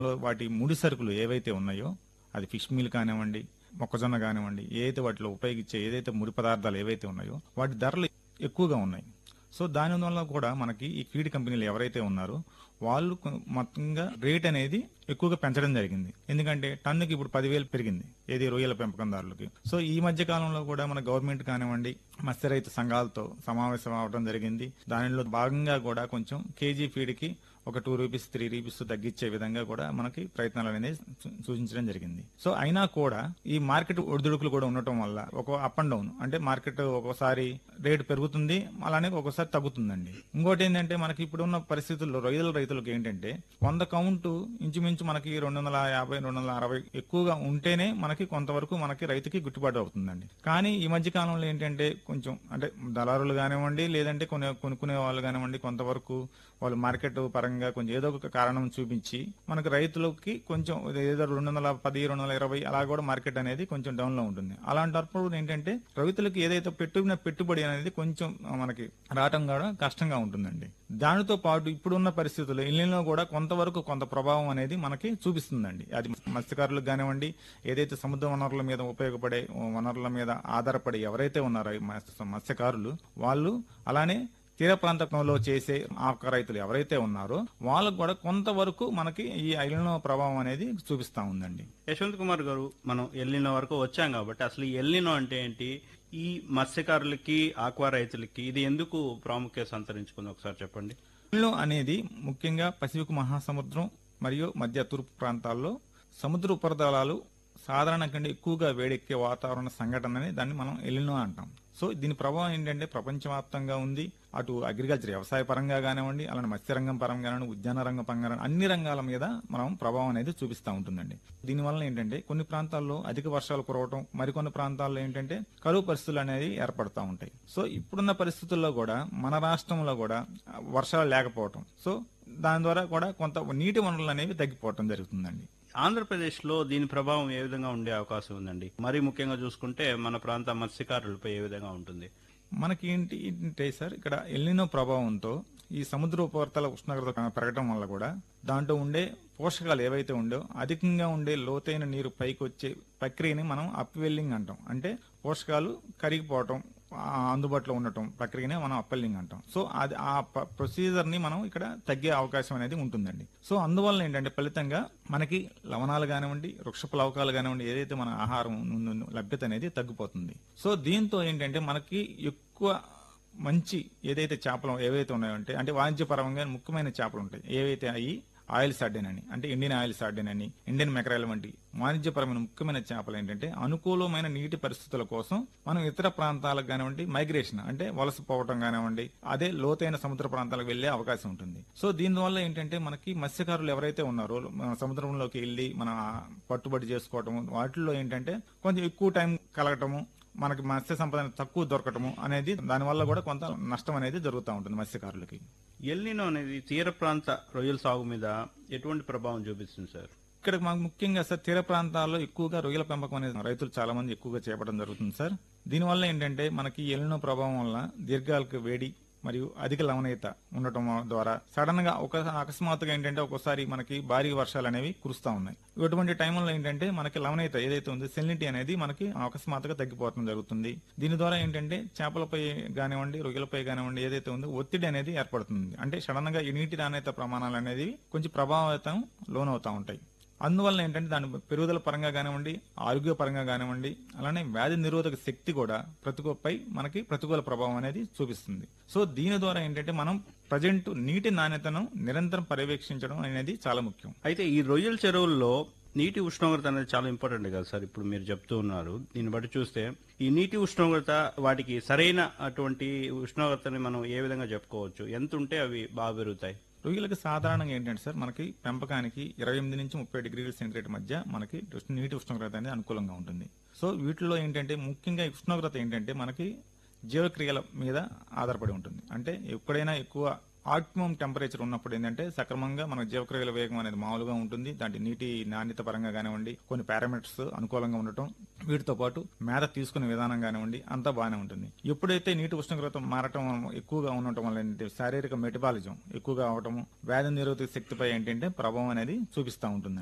లో వాటి ముడి సరుకులు ఏవైతే ఉన్నాయో అది ఫిష్ మీల్ కానివ్వండి మొక్కజొన్న కానివ్వండి ఏదైతే వాటిలో ఉపయోగించే ఏదైతే ముడి పదార్థాలు ఏవైతే ఉన్నాయో వాటి ధరలు ఎక్కువగా ఉన్నాయి సో దాని వల్ల కూడా మనకి ఈ ఫీడ్ కంపెనీలు ఎవరైతే ఉన్నారో వాళ్ళు కొ- మొత్తంగా రేట్ అనేది ఎక్కువగా పెంచడం జరిగింది ఎందుకంటే టన్నుకి ఇప్పుడు పదివేలు పెరిగింది ఏది రొయ్యల పెంపకందారులకి సో ఈ మధ్య కాలంలో కూడా మన గవర్నమెంట్ కానివ్వండి మత్స్య రైతు సంఘాలతో సమావేశం అవడం జరిగింది దానిలో భాగంగా కూడా కొంచెం కేజీ ఫీడ్కి ఒక టూ రూపీస్ త్రీ రూపీస్ తగ్గించే విధంగా కూడా మనకి ప్రయత్నాలు అనేది సూ- సూచించడం జరిగింది సో అయినా కూడా ఈ మార్కెట్ ఒడిదుడుకులు కూడా ఉండటం వల్ల ఒక అప్ అండ్ డౌన్ అంటే మార్కెట్ ఒక్కోసారి రేటు పెరుగుతుంది అలానే ఒక్కోసారి తగ్గుతుందండి ఇంకోటి ఏంటంటే మనకి ఇప్పుడు ఉన్న పరిస్థితుల్లో రొయ్యల రైతులకు ఏంటంటే వంద కౌంట్ ఇంచుమించు మనకి రెండు వందల యాభై రెండు వందల అరవై ఎక్కువగా ఉంటేనే మనకి కొంతవరకు మనకి రైతుకి గిట్టుబాటు అవుతుందండి కానీ ఈ మధ్య కాలంలో ఏంటంటే కొంచెం అంటే దళారులు కానివ్వండి లేదంటే కొనే కొనుక్కునే వాళ్ళు కానివ్వండి కొంతవరకు వాళ్ళు మార్కెట్ పరంగా కొంచెం ఏదో ఒక కారణం చూపించి మనకు రైతులకి కొంచెం ఏదో రెండు వందల పది రెండు వందల ఇరవై అలా కూడా మార్కెట్ అనేది కొంచెం డౌన్ లో ఉంటుంది అలాంటప్పుడు ఏంటంటే రైతులకు ఏదైతే పెట్టుకున్న పెట్టుబడి అనేది కొంచెం మనకి రావటం కూడా కష్టంగా ఉంటుందండి దానితో పాటు ఇప్పుడున్న పరిస్థితుల్లో ఇళ్ళలో కూడా కొంతవరకు కొంత ప్రభావం అనేది మనకి చూపిస్తుందండి అది మత్స్యకారులకు కానివ్వండి ఏదైతే సముద్ర వనరుల మీద ఉపయోగపడే వనరుల మీద ఆధారపడి ఎవరైతే ఉన్నారో ఈ మత్స్య- మత్స్యకారులు వాళ్ళు అలానే తీర ప్రాంతంలో చేసే ఆక రైతులు ఎవరైతే ఉన్నారో వాళ్ళకు కూడా కొంతవరకు మనకి ఈ ఐలినో ప్రభావం అనేది చూపిస్తా ఉందండి యశ్వంత్ కుమార్ గారు మనం ఎల్లినో వరకు వచ్చాం కాబట్టి అసలు ఈ ఎల్లినో అంటే ఏంటి ఈ మత్స్యకారులకి ఆక్వా రైతులకి ఇది ఎందుకు ప్రాముఖ్యత సంతరించుకుంది ఒకసారి చెప్పండి ఎల్నినో అనేది ముఖ్యంగా పసిఫిక్ మహాసముద్రం మరియు మధ్య తూర్పు ప్రాంతాల్లో సముద్ర ఉపరితలాలు సాధారణ కంటే ఎక్కువగా వేడెక్కే వాతావరణ సంఘటనని దాన్ని మనం ఎల్లినో అంటాం సో దీని ప్రభావం ఏంటంటే ప్రపంచవ్యాప్తంగా ఉంది అటు అగ్రికల్చర్ వ్యవసాయ పరంగా కానివ్వండి అలానే మత్స్యరంగం పరంగా కానివ్వండి ఉద్యాన రంగం పరంగా అన్ని రంగాల మీద మనం ప్రభావం అనేది చూపిస్తూ ఉంటుందండి దీనివల్ల ఏంటంటే కొన్ని ప్రాంతాల్లో అధిక వర్షాలు కురవటం మరికొన్ని ప్రాంతాల్లో ఏంటంటే కరువు పరిస్థితులు అనేది ఏర్పడుతూ ఉంటాయి సో ఇప్పుడున్న పరిస్థితుల్లో కూడా మన రాష్ట్రంలో కూడా వర్షాలు లేకపోవటం సో దాని ద్వారా కూడా కొంత నీటి వనరులు అనేవి తగ్గిపోవటం జరుగుతుందండి ఆంధ్రప్రదేశ్ లో దీని ప్రభావం ఏ విధంగా ఉండే అవకాశం ఉందండి మరీ ముఖ్యంగా చూసుకుంటే మన ప్రాంత మత్స్యకారులపై ఏ విధంగా ఉంటుంది మనకి ఏంటి అంటే సార్ ఇక్కడ ఎల్నినో ప్రభావంతో ఈ సముద్ర ఉపరితల ఉష్ణోగ్రత పెరగడం వల్ల కూడా దాంట్లో ఉండే పోషకాలు ఏవైతే ఉండో అధికంగా ఉండే లోతైన నీరు పైకి వచ్చే ప్రక్రియని మనం అప్వెల్లింగ్ అంటాం అంటే పోషకాలు కరిగిపోవటం ఆ అందుబాటులో ఉండటం ప్రక్రియనే మనం అప్వెల్లింగ్ అంటాం సో అది ఆ ప్రొసీజర్ ని మనం ఇక్కడ తగ్గే అవకాశం అనేది ఉంటుందండి సో అందువల్ల ఏంటంటే ఫలితంగా మనకి లవణాలు కానివ్వండి వృక్ష ప్లవకాలు కానివ్వండి ఏదైతే మన ఆహారం ఉన్న- లభ్యత అనేది తగ్గిపోతుంది సో దీంతో ఏంటంటే మనకి ఎక్కువ మంచి ఏదైతే చేపలు ఏవైతే ఉన్నాయో అంటే అంటే వాణిజ్యపరంగా ముఖ్యమైన చేపలు ఉంటాయి ఏవైతే అవి ఆయిల్ సార్డెన్ అని అంటే ఇండియన్ ఆయిల్ సార్డెన్ అని ఇండియన్ మెకరాయిల్ వంటి వాణిజ్యపరమైన ముఖ్యమైన చేపలు ఏంటంటే అనుకూలమైన నీటి పరిస్థితుల కోసం మనం ఇతర ప్రాంతాలకు కానివ్వండి మైగ్రేషన్ అంటే వలస పోవటం కానివ్వండి అదే లోతైన సముద్ర ప్రాంతాలకు వెళ్లే అవకాశం ఉంటుంది సో దీనివల్ల ఏంటంటే మనకి మత్స్యకారులు ఎవరైతే ఉన్నారో మన సముద్రంలోకి వెళ్లి మన పట్టుబడి చేసుకోవటం వాటిల్లో ఏంటంటే కొంచెం ఎక్కువ టైం కలగటము మనకి మత్స్య సంపద తక్కువ దొరకటము అనేది దానివల్ల కూడా కొంత నష్టం అనేది జరుగుతూ ఉంటుంది మత్స్యకారులకి ఎల్నినో అనేది తీర ప్రాంత రొయ్యల సాగు మీద ఎటువంటి ప్రభావం చూపిస్తుంది సార్ ఇక్కడ మాకు ముఖ్యంగా సార్ తీర ప్రాంతాల్లో ఎక్కువగా రొయ్యల పెంపకం అనేది రైతులు చాలా మంది ఎక్కువగా చేపట్టడం జరుగుతుంది సార్ దీనివల్ల ఏంటంటే మనకి ఎల్లినో ప్రభావం వల్ల దీర్ఘాలకు వేడి మరియు అధిక లవణీయత ఉండటం ద్వారా సడన్ గా ఒక అకస్మాత్తుగా ఏంటంటే ఒక్కోసారి మనకి భారీ వర్షాలు అనేవి కురుస్తా ఉన్నాయి ఇటువంటి టైంలో ఏంటంటే మనకి లవణీయత ఏదైతే ఉందో సెలినిటీ అనేది మనకి అకస్మాత్తుగా తగ్గిపోవడం జరుగుతుంది దీని ద్వారా ఏంటంటే చేపలపై కానివ్వండి రొయ్యలపై కానివ్వండి ఏదైతే ఉందో ఒత్తిడి అనేది ఏర్పడుతుంది అంటే సడన్ గా ఈ నీటి నాణ్యత ప్రమాణాలు అనేది కొంచెం ప్రభావితం లోనవుతా ఉంటాయి అందువల్ల ఏంటంటే దాని పెరుగుదల పరంగా కానివ్వండి ఆరోగ్య పరంగా కానివ్వండి అలానే వ్యాధి నిరోధక శక్తి కూడా ప్రతికూలపై మనకి ప్రతికూల ప్రభావం అనేది చూపిస్తుంది సో దీని ద్వారా ఏంటంటే మనం ప్రజెంట్ నీటి నాణ్యతను నిరంతరం పర్యవేక్షించడం అనేది చాలా ముఖ్యం అయితే ఈ రొయ్యల చెరువుల్లో నీటి ఉష్ణోగ్రత అనేది చాలా ఇంపార్టెంట్ కదా సార్ ఇప్పుడు మీరు చెప్తూ ఉన్నారు దీన్ని బట్టి చూస్తే ఈ నీటి ఉష్ణోగ్రత వాటికి సరైన అటువంటి ఉష్ణోగ్రతని మనం ఏ విధంగా చెప్పుకోవచ్చు ఎంత ఉంటే అవి బాగా పెరుగుతాయి రొయ్యలకు సాధారణంగా ఏంటంటే సార్ మనకి పెంపకానికి ఇరవై ఎనిమిది నుంచి ముప్పై డిగ్రీల సెంటీగ్రేడ్ మధ్య మనకి ఉష్ణ- నీటి ఉష్ణోగ్రత అనేది అనుకూలంగా ఉంటుంది సో వీటిలో ఏంటంటే ముఖ్యంగా ఈ ఉష్ణోగ్రత ఏంటంటే మనకి జీవక్రియల మీద ఆధారపడి ఉంటుంది అంటే ఎప్పుడైనా ఎక్కువ ఆప్టిమం టెంపరేచర్ ఉన్నప్పుడు ఏంటంటే సక్రమంగా మన జీవక్రియల వేగం అనేది మామూలుగా ఉంటుంది దాంట్లో నీటి నాణ్యత పరంగా కానివ్వండి కొన్ని పారామీటర్స్ అనుకూలంగా ఉండటం వీటితో పాటు మేత తీసుకునే విధానం కానివ్వండి అంతా బాగానే ఉంటుంది ఎప్పుడైతే నీటి ఉష్ణోగ్రత మారటం ఎక్కువగా ఉండటం వల్ల ఏంటంటే శారీరక మెటబాలిజం ఎక్కువగా అవటము వ్యాధి నిరోధక శక్తిపై ఏంటంటే ప్రభావం అనేది చూపిస్తూ ఉంటుంది